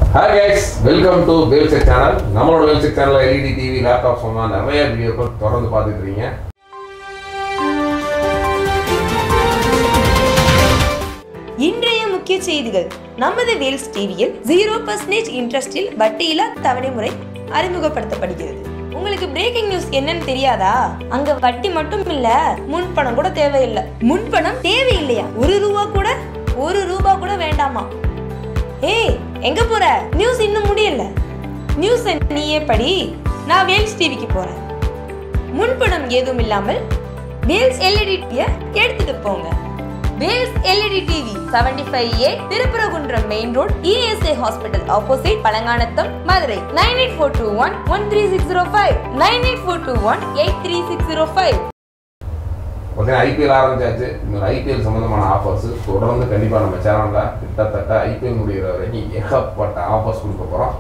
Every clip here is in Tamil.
ஹாய் கைஸ் வெல்கம் டு வேல்செக் சேனல் நம்மளோட வேல்செக் சேனலில் எல்இடி டிவி லேப்டாப் சொன்னால் நிறைய வீடியோக்கள் தொடர்ந்து பார்த்துட்டு இருக்கீங்க இன்றைய முக்கிய செய்திகள் நமது வேல்ஸ் டிவியில் ஜீரோ பர்சன்டேஜ் இன்ட்ரெஸ்டில் வட்டியில்லா தவணை முறை அறிமுகப்படுத்தப்படுகிறது உங்களுக்கு பிரேக்கிங் நியூஸ் என்னன்னு தெரியாதா அங்க வட்டி மட்டும் இல்ல முன்பணம் கூட தேவையில்லை முன்பணம் தேவையில்லையா ஒரு ரூபா கூட ஒரு ரூபா கூட வேண்டாமா ஏய் எங்க போற நியூஸ் இன்னும் முடியல நியூஸ் நீயே படி நான் வேல்ஸ் டிவிக்கு போறேன் முன்பணம் ஏதும் இல்லாமல் வேல்ஸ் எல்இடி டிவியை எடுத்துட்டு போங்க Vels LED TV seventy five A Thiruparankundram main road ESI hospital opposite Palanganatham Madurai nine eight four two one one three six zero five nine eight four two one eight three six zero five பார்த்தீங்கன்னா ஐபிஎல் ஆரம்பிச்சாச்சு இந்த ஐபிஎல் சம்மந்தமான ஆஃபர்ஸ் தொடர்ந்து கண்டிப்பாக நம்ம சேனலில் கிட்டத்தட்ட ஐபிஎல் முடிகிற வரைக்கும் ஏகப்பட்ட ஆஃபர்ஸ் கொடுக்க போகிறோம்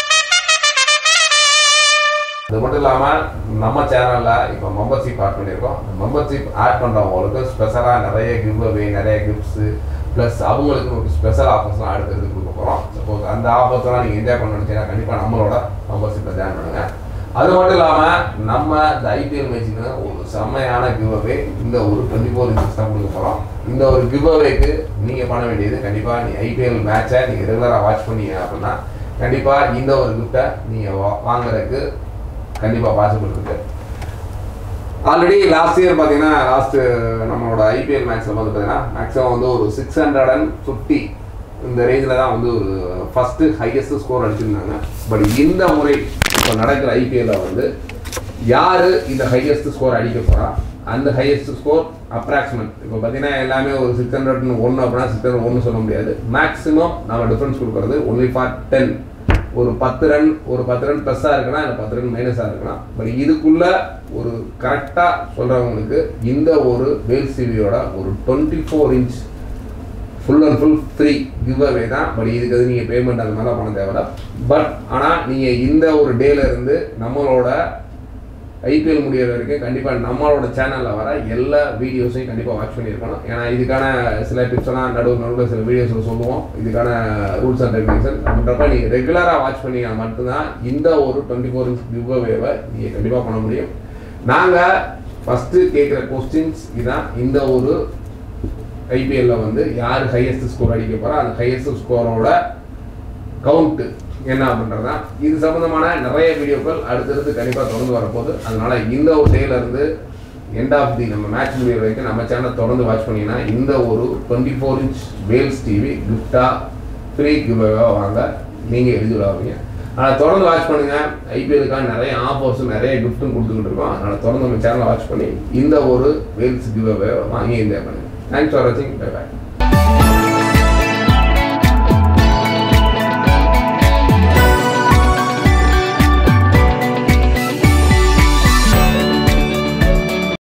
அது மட்டும் இல்லாமல் நம்ம சேனலில் இப்போ மெம்பர்ஷிப் ஆட் பண்ணியிருக்கோம் மெம்பர்ஷிப் ஆட் பண்ணுறவங்களுக்கு ஸ்பெஷலாக நிறைய கிவ் அவே நிறைய கிஃப்ட்ஸு ப்ளஸ் அவங்களுக்கு ஒரு ஸ்பெஷல் ஆஃபர்ஸ்லாம் அடுத்தது கொடுக்க போகிறோம் சப்போஸ் அந்த ஆஃபர்ஸ்லாம் நீங்கள் என்ஜாய் பண்ண நினச்சிங்கன்னா கண்டிப்பாக நம்மளோட மெம்பர்ஷிப்பில் ஜாயின் பண்ணுங்கள் அது மட்டும் இல்லாமல் நம்ம இந்த ஐபிஎல் மேட்ச்சுக்கு ஒரு செம்மையான கிவ் அவே இந்த ஒரு டுவெண்ட்டி ஃபோர் இன்ச்சஸ் தான் கொடுக்க போகிறோம் இந்த ஒரு கிவ் அவேக்கு நீங்கள் பண்ண வேண்டியது கண்டிப்பாக நீ ஐபிஎல் மேட்சை நீங்கள் ரெகுலராக வாட்ச் பண்ணீங்க அப்படின்னா கண்டிப்பாக இந்த ஒரு கிஃப்ட்டை நீங்கள் வா வாங்குறதுக்கு கண்டிப்பாக பாசிபிள் இருக்கு ஆல்ரெடி லாஸ்ட் இயர் பார்த்தீங்கன்னா லாஸ்ட் நம்மளோட ஐபிஎல் மேட்ச்சில் வந்து பார்த்தீங்கன்னா மேக்ஸிமம் வந்து ஒரு சிக்ஸ் ஹண்ட்ரட் அண்ட் ஃபிஃப்டி இந்த ரேஞ்சில் தான் வந்து ஒரு ஃபஸ்ட்டு ஹையஸ்ட் ஸ்கோர் அடிச்சிருந்தாங்க பட் இந்த முறை இப்போ நடக்கிற ஐபிஎல்ல வந்து யார் இந்த ஹையஸ்ட் ஸ்கோர் அடிக்க போகிறா அந்த ஹையஸ்ட் ஸ்கோர் அப்ராக்சிமேட் இப்போ பார்த்தீங்கன்னா எல்லாமே ஒரு சிக்ஸ் ஹண்ட்ரட்னு ஒன்று அப்படின்னா சிக்ஸ் ஹண்ட்ரட் ஒன்று சொல்ல முடியாது மேக்ஸிமம் நம்ம டிஃபரன்ஸ் கொடுக்குறது ஒன்லி ஃபார் டென் ஒரு பத்து ரன் ஒரு பத்து ரன் ப்ளஸ்ஸாக இருக்கலாம் இல்லை பத்து ரன் மைனஸாக இருக்கலாம் பட் இதுக்குள்ள ஒரு கரெக்டாக சொல்கிறவங்களுக்கு இந்த ஒரு வேல் சிவியோட ஒரு twenty four inch full and full free give away தான் பட் இதுக்கு அது நீங்கள் பேமெண்ட் அந்த மாதிரிலாம் பண்ண தேவையில்ல பட் ஆனால் நீங்கள் இந்த ஒரு டேல இருந்து நம்மளோட ஐபிஎல் முடியிற வரைக்கும் கண்டிப்பாக நம்மளோட சேனலில் வர எல்லா வீடியோஸையும் கண்டிப்பாக வாட்ச் பண்ணியிருக்கணும் ஏன்னா இதுக்கான சில டிப்ஸ் எல்லாம் நடுவு நடுவில் சில வீடியோஸில் சொல்லுவோம் இதுக்கான ரூல்ஸ் அண்ட் ரெகுலேஷன் அப்படின்றப்ப நீங்கள் ரெகுலராக வாட்ச் பண்ணீங்கன்னா மட்டும்தான் இந்த ஒரு டுவெண்ட்டி ஃபோர் இன்ச் கிவ் அவேவை நீங்கள் கண்டிப்பாக பண்ண முடியும் நாங்கள் ஃபஸ்ட்டு கேட்குற கொஸ்டின்ஸ் இதான் இந்த ஒரு ஐபிஎல்ல வந்து யார் ஹையஸ்ட் ஸ்கோர் அடிக்க போகிறா அந்த ஹையஸ்ட் ஸ்கோரோட கவுண்ட்டு என்ன அப்படின்றது தான் இது சம்மந்தமான நிறைய வீடியோக்கள் அடுத்தடுத்து கண்டிப்பாக தொடர்ந்து வரப்போகுது அதனால இந்த ஒரு டேல இருந்து எண்ட் ஆஃப் தி நம்ம மேட்ச் முடிகிற வரைக்கும் நம்ம சேனல் தொடர்ந்து வாட்ச் பண்ணீங்கன்னா இந்த ஒரு twenty four inch Vels TV கிஃப்டா ஃப்ரீ கிவ்வாக வாங்க நீங்கள் எலிஜிபிள் ஆவீங்க அதனால் தொடர்ந்து வாட்ச் பண்ணுங்க ஐபிஎலுக்கான நிறைய ஆஃபர்ஸும் நிறைய கிஃப்ட்டும் கொடுத்துக்கிட்டு இருக்கோம் அதனால் தொடர்ந்து நம்ம சேனலை வாட்ச் பண்ணி இந்த ஒரு வேல்ஸ் கிவ்வாக வாங்கி என்ஜாய் பண்ணுங்க தேங்க்ஸ் ஃபார் வாட்சிங் பை பாய்